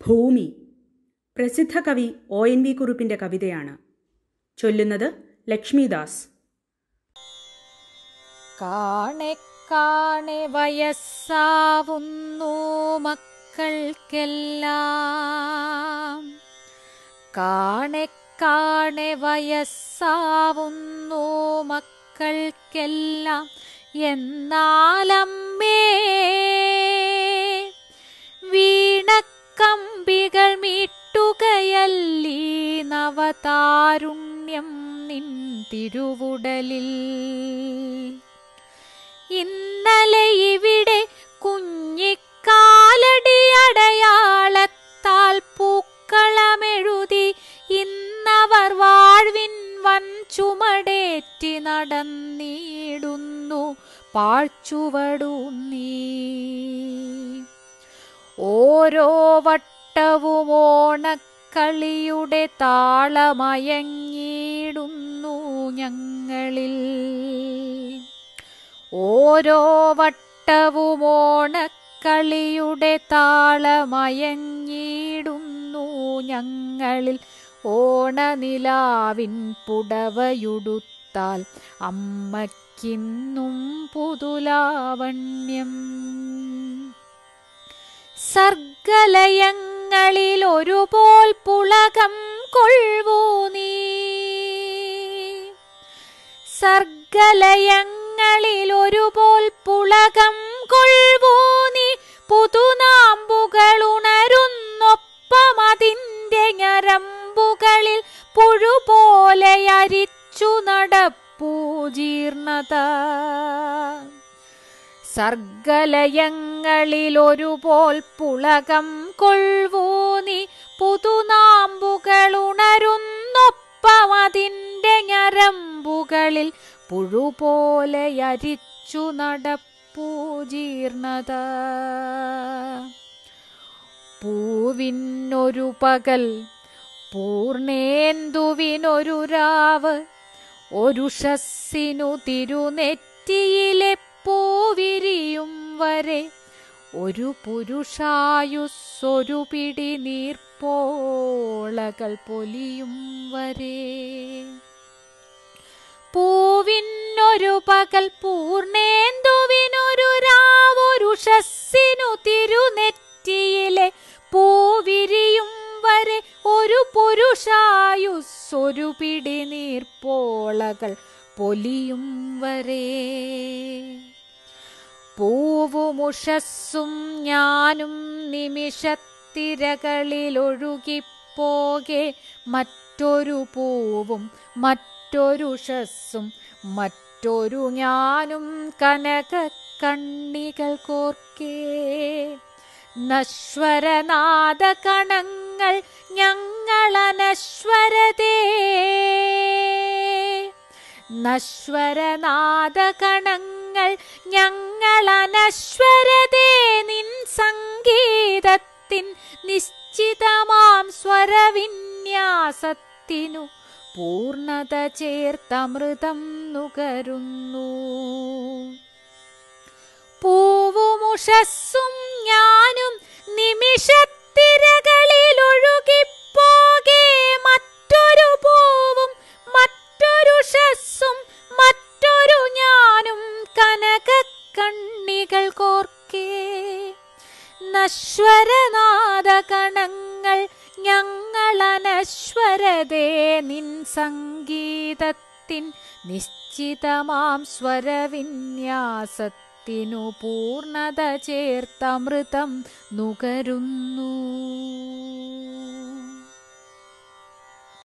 ഭൂമി പ്രസിദ്ധ കവി ഒ എൻ വി കുറുപ്പിൻ്റെ കവിതയാണ് ചൊല്ലുന്നത് ലക്ഷ്മിദാസ് കാണെ കാണെ വയസ്സാവുന്നു മക്കൾക്കെല്ലാം കാണെ കാണെ വയസ്സാവുന്നു മക്കൾക്കെല്ലാം എന്നാലമ്മേ വീണക്കമ്പികൾ മീട്ടുകയല്ലീ നവതാരുണ്യം നിൻ തിരുവുടലിൽ ഇന്നലെ ഇവിടെ കുഞ്ഞിക്കാലടി അടയാളത്താൽ പൂക്കളമെഴുതി ഇന്നവർ വാഴ്വിൻ വൻ ചുമടേറ്റി നടന്നിടുന്നു പാഴ്ചുവടൂന്നീ ഓരോ വട്ടവും ഓണക്കളിയുടെ താളമയങ്ങിടുന്നു ഞങ്ങളിൽ ഓരോ വട്ടവും ഓണക്കളിയുടെ താളമയങ്ങിടുന്നു ഞങ്ങളിൽ ഓണനിലാവിൻ പുടവയുടുത്താൽ അമ്മയ്ക്കിന്നും പുതുലാവണ്യം സർഗലയങ്ങളിൽ ഒരുപോൽ പുളകം കൊൾവൂ നീ സർഗലയങ്ങളിൽ ഒരുപോൽ പുളകം കൊൾവൂ നീ പുതുനാമ്പുകൾ ഉണരുന്നൊപ്പമതിൻ്റെ ഞരമ്പുകളിൽ പുഴുപോലെ അരിച്ചു നടപ്പൂ ജീർണത സർഗലയങ്ങളിൽ ഒരുപോൽ പുളകം കൊൾവൂ നീ പുതുനാമ്പുകൾ ഉണരുന്നൊപ്പമതിൻ്റെ ഞരമ്പുകളിൽ പുഴുപോലെ അരിച്ചു നടപ്പൂ ജീർണത പൂവിനൊരു പകൽ പൂർണേന്ദുവിനൊരു രാവ് ഒരു ഷസ്സിനു തിരുനെറ്റിയിലെ പൂവിരിയും വരെ ഒരു പുരുഷായുസ്സൊരു പിടി നീർപ്പോളകൾ പൊലിയും വരെ പൂവിനൊരു പകൽ പൂർണേന്ദുവിനൊരു രാവൊരു ഷസ്സിനു തിരുനെറ്റിയിലെ പൂവിരിയും വരെ ഒരു പുരുഷായുസ്സൊരു പിടി നീർപ്പോളകൾ പൊലിയും വരെ പൂവുമുഷസ്സും ഞാനും നിമിഷത്തിരകളിലൊഴുകിപ്പോകെ മറ്റൊരു പൂവും മറ്റൊരു ഷസ്സും മറ്റൊരു ഞാനും കനക കണ്ണികൾ കോർക്കേ നശ്വരനാദ കണങ്ങൾ ഞങ്ങളനശ്വരതേ നശ്വരനാദ കണങ്ങൾ ഞങ്ങളനശ്വരതേ നിൻ സംഗീതത്തിൻ നിശ്ചിതമാം സ്വരവിന്യാസത്തിനു പൂർണത ചേർത്തമൃതം നുകരുന്നു പൂവുമുഷസ്സും ഞാനും നിമിഷത്തിരകളിലൊഴുകിപ്പോകെ മറ്റൊരു പൂവും മറ്റൊരു ഷസ്സും മറ്റൊരു ഞാനും കനക കണ്ണികൾ കോർക്കേ നശ്വരനാദ കണങ്ങൾ ഞങ്ങളനശ്വരതേ നിൻ സംഗീതത്തിൻ നിശ്ചിതമാം സ്വരവിന്യാസത്തിനു പൂർണത ചേർത്തമൃതം നുകരുന്നു